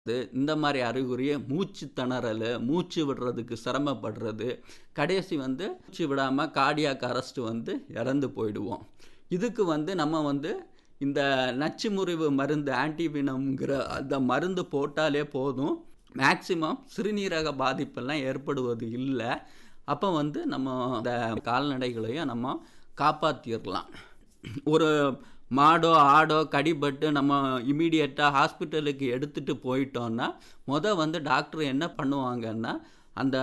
இந்த மாதிரி அறிகுறி மூச்சு திணறல் மூச்சு விடுறதுக்கு சிரமப்படுறது கடைசி வந்து மூச்சு விடாமல் கார்டியாக் அரெஸ்ட் வந்து இறந்து போயிடுவோம் இதுக்கு வந்து நம்ம வந்து இந்த நச்சு முறிவு மருந்து ஆன்டிவினம்ங்கிற அந்த மருந்து போட்டாலே போதும் மேக்சிமம் சிறுநீரக பாதிப்பெல்லாம் ஏற்படுவது இல்லை அப்போ வந்து நம்ம இந்த கால்நடைகளையும் நம்ம காப்பாற்றிடலாம் ஒரு மாடோ ஆடோ கடிபட்டு நம்ம இமீடியட்டாக ஹாஸ்பிட்டலுக்கு எடுத்துகிட்டு போயிட்டோன்னா முத வந்து டாக்டர் என்ன பண்ணுவாங்கன்னா அந்த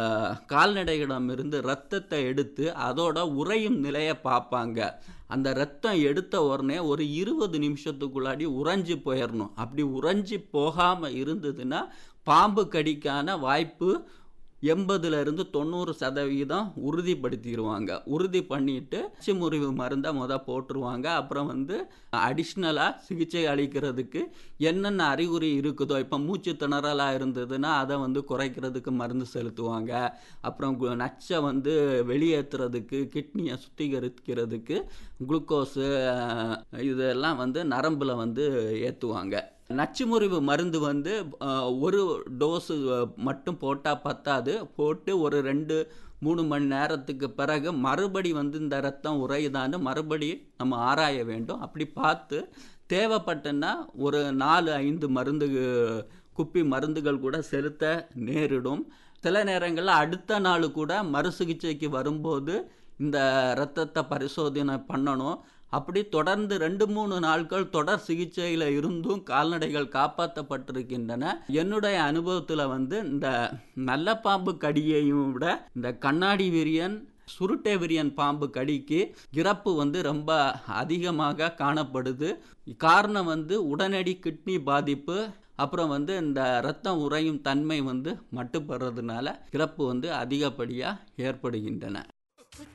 கால்நடைகளிடமிருந்து ரத்தத்தை எடுத்து அதோட உறையும் நிலையை பார்ப்பாங்க அந்த ரத்தம் எடுத்த உடனே ஒரு இருபது நிமிஷத்துக்குள்ளாடி உறைஞ்சி போயிடணும் அப்படி உறைஞ்சி போகாமல் இருந்ததுன்னா பாம்பு கடிக்கான வாய்ப்பு எண்பதுலேருந்து தொண்ணூறு சதவீதம் உறுதிப்படுத்திடுவாங்க உறுதி பண்ணிட்டு நச்சு முறிவு மருந்தை முத போட்டுருவாங்க அப்புறம் வந்து அடிஷ்னலாக சிகிச்சை அளிக்கிறதுக்கு என்னென்ன அறிகுறி இருக்குதோ இப்போ மூச்சு திணறலாக இருந்ததுன்னா அதை வந்து குறைக்கிறதுக்கு மருந்து செலுத்துவாங்க அப்புறம் நச்சை வந்து வெளியேற்றுறதுக்கு கிட்னியை சுத்திகரிக்கிறதுக்கு குளுக்கோஸு இதெல்லாம் வந்து நரம்பில் வந்து ஏற்றுவாங்க நச்சுமுறிவு மருந்து வந்து ஒரு டோஸு மட்டும் போட்டால் பத்தாது போட்டு ஒரு ரெண்டு மூணு மணி நேரத்துக்கு பிறகு மறுபடி வந்து இந்த ரத்தம் உறையுதான்னு மறுபடி நம்ம ஆராய வேண்டும் அப்படி பார்த்து தேவைப்பட்டன்னா ஒரு நாலு ஐந்து மருந்து குப்பி மருந்துகள் கூட செலுத்த நேரிடும் சில நேரங்களில் அடுத்த நாள் கூட மறுசிகிச்சைக்கு வரும்போது இந்த இரத்தத்தை பரிசோதனை பண்ணணும் அப்படி தொடர்ந்து ரெண்டு மூணு நாட்கள் தொடர் சிகிச்சையில் இருந்தும் கால்நடைகள் காப்பாற்றப்பட்டிருக்கின்றன என்னுடைய அனுபவத்தில் வந்து இந்த நல்ல பாம்பு கடியையும் விட இந்த கண்ணாடி விரியன் சுருட்டை விரியன் பாம்பு கடிக்கு இறப்பு வந்து ரொம்ப அதிகமாக காணப்படுது காரணம் வந்து உடனடி கிட்னி பாதிப்பு அப்புறம் வந்து இந்த ரத்தம் உறையும் தன்மை வந்து மட்டுப்படுறதுனால இறப்பு வந்து அதிகப்படியாக ஏற்படுகின்றன